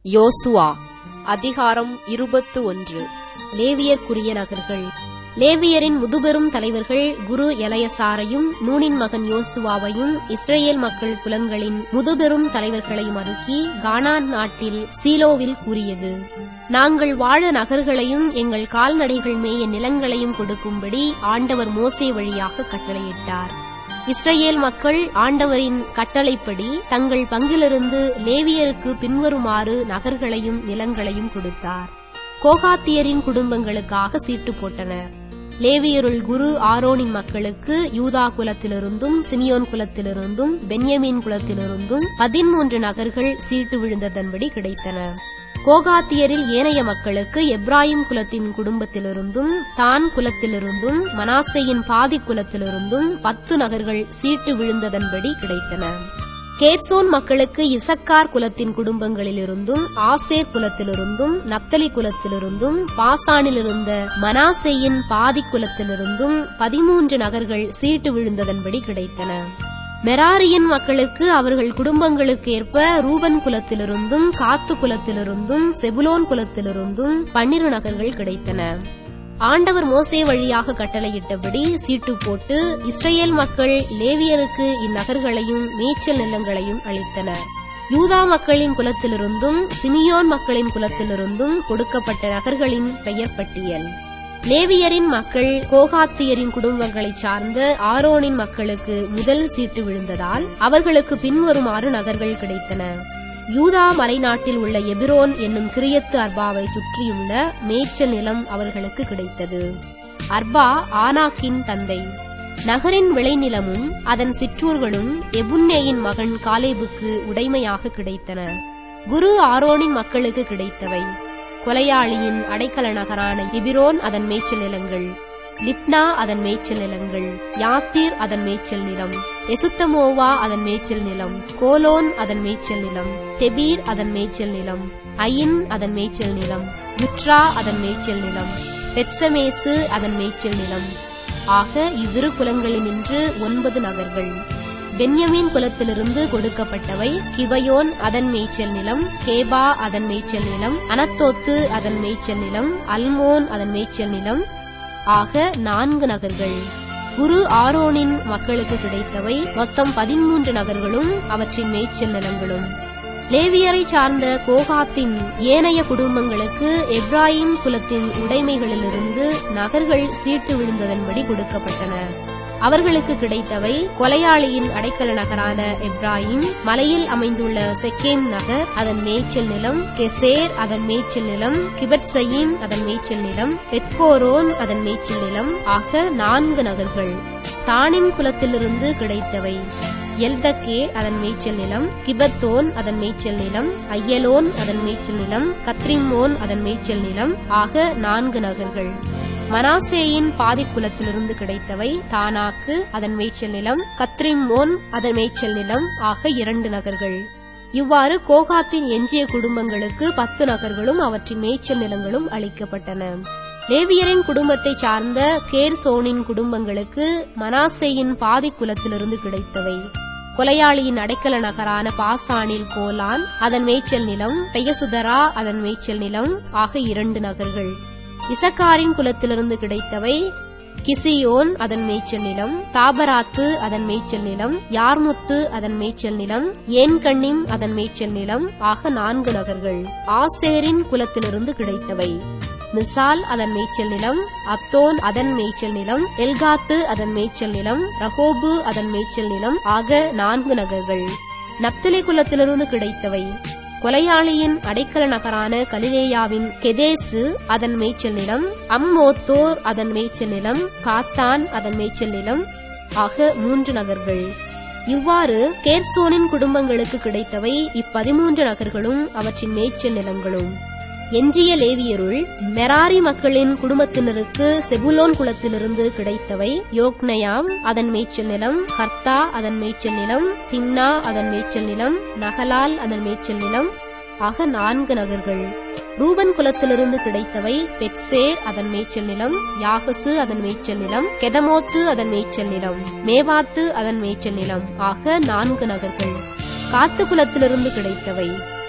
யோசுவா அதிகாரம் இருபத்து ஒன்று லேவியர்க்குரிய நகர்கள் லேவியரின் முதுபெரும் தலைவர்கள் குரு எலையசாரையும் நூனின் மகன் யோசுவாவையும் இஸ்ரேல் மக்கள் குலங்களின் முதுபெரும் தலைவர்களையும் அருகி கானான் நாட்டில் சீலோவில் கூறியது நாங்கள் வாழ நகர்களையும் எங்கள் கால்நடைகள் மேய நிலங்களையும் கொடுக்கும்படி ஆண்டவர் மோசே வழியாக கட்டளையிட்டார் இஸ்ரேல் மக்கள் ஆண்டவரின் கட்டளைப்படி தங்கள் பங்கிலிருந்து லேவியருக்கு பின்வருமாறு நகர்களையும் நிலங்களையும் கொடுத்தார் கோகாத்தியரின் குடும்பங்களுக்காக சீட்டு போட்டனர் லேவியருள் குரு ஆரோனின் மக்களுக்கு யூதா குலத்திலிருந்தும் சிமியோன் குலத்திலிருந்தும் பென்யமீன் குலத்திலிருந்தும் பதிமூன்று நகர்கள் சீட்டு விழுந்ததன்படி கிடைத்தன கோகாத்தியரில் ஏனைய மக்களுக்கு எப்ராஹிம் குலத்தின் குடும்பத்திலிருந்தும் தான் குலத்திலிருந்தும் மனாசையின் பாதி குலத்திலிருந்தும் பத்து நகர்கள் சீட்டு விழுந்ததன்படி கிடைத்தன கேர்சோன் மக்களுக்கு இசக்கார் குலத்தின் குடும்பங்களிலிருந்தும் ஆசேர் குலத்திலிருந்தும் நப்தலி குலத்திலிருந்தும் பாசானிலிருந்த மனாசேயின் பாதி குலத்திலிருந்தும் பதிமூன்று நகர்கள் சீட்டு விழுந்ததன்படி கிடைத்தன மெராரியின் மக்களுக்கு அவர்கள் குடும்பங்களுக்கு ஏற்ப ரூபன் குலத்திலிருந்தும் காத்து குலத்திலிருந்தும் செபுலோன் குலத்திலிருந்தும் பன்னிரு நகர்கள் கிடைத்தன ஆண்டவர் மோசே வழியாக கட்டளையிட்டபடி சீட்டு போட்டு இஸ்ரேல் மக்கள் லேவியருக்கு இந்நகர்களையும் மேய்ச்சல் நிலங்களையும் அளித்தனர் யூதா மக்களின் குலத்திலிருந்தும் சிமியோன் மக்களின் குலத்திலிருந்தும் கொடுக்கப்பட்ட நகர்களின் பெயர் பட்டியல் லேவியரின் மக்கள் கோகாத்தியரின் குடும்பங்களைச் சார்ந்த ஆரோனின் மக்களுக்கு முதல் சீட்டு விழுந்ததால் அவர்களுக்கு பின்வருமாறு நகர்கள் கிடைத்தன யூதா மலைநாட்டில் உள்ள எபிரோன் என்னும் கிரியத்து அர்பாவை சுற்றியுள்ள மேய்ச்சல் நிலம் அவர்களுக்கு கிடைத்தது அர்பா ஆனாக்கின் தந்தை நகரின் விளைநிலமும் அதன் சிற்றூர்களும் எபுன்னேயின் மகன் காலேபுக்கு உடைமையாக கிடைத்தன குரு ஆரோனின் மக்களுக்கு கிடைத்தவை கொலையாளியின் அடைக்கல நகரான எபிரோன் அதன் மேய்ச்சல் நிலங்கள் லிப்னா அதன் மேய்ச்சல் நிலங்கள் யாத்தீர் அதன் மேய்ச்சல் நிலம் எசுத்தமோவா அதன் மேய்ச்சல் நிலம் கோலோன் அதன் மேய்ச்சல் நிலம் தெபீர் அதன் மேய்ச்சல் நிலம் அயின் அதன் மேய்ச்சல் நிலம் யுட்ரா அதன் மேய்ச்சல் நிலம் பெட்சமேசு அதன் மேய்ச்சல் நிலம் ஆக இவ்விரு குலங்களினின்று ஒன்பது நகர்கள் பென்யமீன் குலத்திலிருந்து கொடுக்கப்பட்டவை கிபயோன் அதன் மேய்ச்சல் நிலம் கேபா அதன் மேய்ச்சல் நிலம் அனத்தோத்து அதன் மேய்ச்சல் நிலம் அல்மோன் அதன் மேய்ச்சல் நிலம் ஆக நான்கு நகர்கள் குரு ஆரோனின் மக்களுக்கு கிடைத்தவை மொத்தம் பதிமூன்று நகர்களும் அவற்றின் மேய்ச்சல் நிலங்களும் லேவியரை சார்ந்த கோகாத்தின் ஏனைய குடும்பங்களுக்கு எப்ராஹிம் குலத்தின் உடைமைகளிலிருந்து நகர்கள் சீட்டு விழுந்ததன்படி கொடுக்கப்பட்டன அவர்களுக்கு கிடைத்தவை கொலையாளியின் அடைக்கல நகரான எப்ராஹிம் மலையில் அமைந்துள்ள செக்கேம் நகர் அதன் மேய்ச்சல் நிலம் கெசேர் அதன் மேய்ச்சல் நிலம் கிபட்சயின் அதன் மேய்ச்சல் நிலம் பெத்கோரோன் அதன் மேய்ச்சல் நிலம் ஆக நான்கு நகர்கள் தானின் குலத்திலிருந்து கிடைத்தவை எல்தக்கே அதன் மேய்ச்சல் நிலம் கிபத்தோன் அதன் மேய்ச்சல் நிலம் ஐயலோன் அதன் மேய்ச்சல் நிலம் கத்ரிமோன் அதன் மேய்ச்சல் நிலம் ஆக நான்கு நகர்கள் மனாசேயின் பாதிக்குலத்திலிருந்து கிடைத்தவை தானாக்கு அதன் மேய்ச்சல் நிலம் கத்ரிமோன் அதன் மேய்ச்சல் நிலம் ஆக இரண்டு நகர்கள் இவ்வாறு கோகாத்தின் எஞ்சிய குடும்பங்களுக்கு பத்து நகர்களும் அவற்றின் மேய்ச்சல் நிலங்களும் அளிக்கப்பட்டன லேவியரின் குடும்பத்தை சார்ந்த கேர்சோனின் குடும்பங்களுக்கு மனாசேயின் பாதிக்குலத்திலிருந்து கிடைத்தவை கொலையாளியின் அடைக்கல நகரான பாசானில் கோலான் அதன் மேய்ச்சல் நிலம் பெயசுதரா அதன் மேய்ச்சல் நிலம் ஆக இரண்டு நகர்கள் இசக்காரின் குலத்திலிருந்து கிடைத்தவை கிசியோன் அதன் மேய்ச்சல் நிலம் தாபராத்து அதன் மேய்ச்சல் நிலம் யார்முத்து அதன் மேய்ச்சல் நிலம் ஏன்கண்ணிம் அதன் மேய்ச்சல் நிலம் ஆக நான்கு நகர்கள் ஆசேரின் குலத்திலிருந்து கிடைத்தவை மிசால் அதன் மேய்ச்சல் நிலம் அப்தோன் அதன் மேய்ச்சல் நிலம் எல்காத்து அதன் மேய்ச்சல் நிலம் ரஹோபு அதன் மேய்ச்சல் நிலம் ஆக நான்கு நகர்கள் நப்தலி குலத்திலிருந்து கிடைத்தவை கொலையாளியின் அடைக்கல நகரான கலிலேயாவின் கெதேசு அதன் மேய்ச்சல் நிலம் அம்மோத்தோர் அதன் மேய்ச்சல் நிலம் காத்தான் அதன் மேய்ச்சல் நிலம் ஆக மூன்று நகர்கள் இவ்வாறு கேர்சோனின் குடும்பங்களுக்கு கிடைத்தவை இப்பதிமூன்று நகர்களும் அவற்றின் மேய்ச்சல் நிலங்களும் எஞ்சிய லேவியருள் மெராரி மக்களின் குடும்பத்தினருக்கு செபுலோன் குலத்திலிருந்து கிடைத்தவை யோக்னயாம் அதன் மேய்ச்சல் நிலம் கர்த்தா அதன் மேய்ச்சல் நிலம் திம்னா அதன் மேய்ச்சல் நிலம் நகலால் அதன் மேய்ச்சல் நிலம் ஆக நான்கு நகர்கள் ரூபன் குலத்திலிருந்து கிடைத்தவை பெட்சேர் அதன் மேய்ச்சல் நிலம் யாகசு அதன் மேய்ச்சல் நிலம் கெதமோத்து அதன் மேய்ச்சல் நிலம் மேவாத்து அதன் மேய்ச்சல் நிலம் ஆக நான்கு நகர்கள் காத்து குலத்திலிருந்து கிடைத்தவை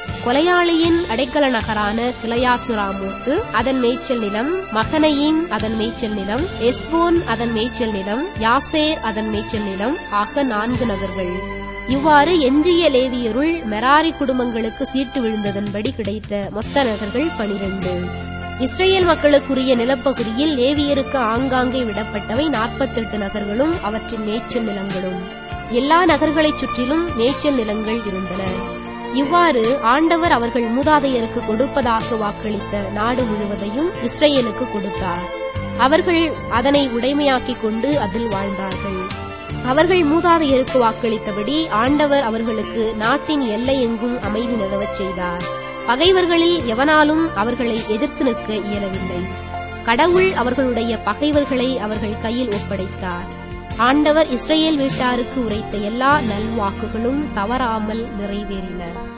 கொலையாளியின் அடைக்கல நகரான கிளையாத்துராமூத்து அதன் மேய்ச்சல் நிலம் மகனையின் அதன் மேய்ச்சல் நிலம் எஸ்போன் அதன் மேய்ச்சல் நிலம் யாசேர் அதன் மேய்ச்சல் நிலம் ஆக நான்கு நகர்கள் இவ்வாறு எஞ்சிய லேவியருள் மெராரி குடும்பங்களுக்கு சீட்டு விழுந்ததன்படி கிடைத்த மொத்த நகர்கள் பனிரெண்டு இஸ்ரேல் மக்களுக்குரிய நிலப்பகுதியில் லேவியருக்கு ஆங்காங்கே விடப்பட்டவை நாற்பத்தெட்டு நகர்களும் அவற்றின் மேய்ச்சல் நிலங்களும் எல்லா நகர்களைச் சுற்றிலும் மேய்ச்சல் நிலங்கள் இருந்தன இவ்வாறு ஆண்டவர் அவர்கள் மூதாதையருக்கு கொடுப்பதாக வாக்களித்த நாடு முழுவதையும் இஸ்ரேலுக்கு கொடுத்தார் அவர்கள் அதனை உடைமையாக்கிக் கொண்டு அதில் வாழ்ந்தார்கள் அவர்கள் மூதாதையருக்கு வாக்களித்தபடி ஆண்டவர் அவர்களுக்கு நாட்டின் எல்லை எங்கும் அமைதி நிலவச் செய்தார் பகைவர்களில் எவனாலும் அவர்களை எதிர்த்து நிற்க இயலவில்லை கடவுள் அவர்களுடைய பகைவர்களை அவர்கள் கையில் ஒப்படைத்தார் ஆண்டவர் இஸ்ரேல் வீட்டாருக்கு உரைத்த எல்லா நல்வாக்குகளும் தவறாமல் நிறைவேறின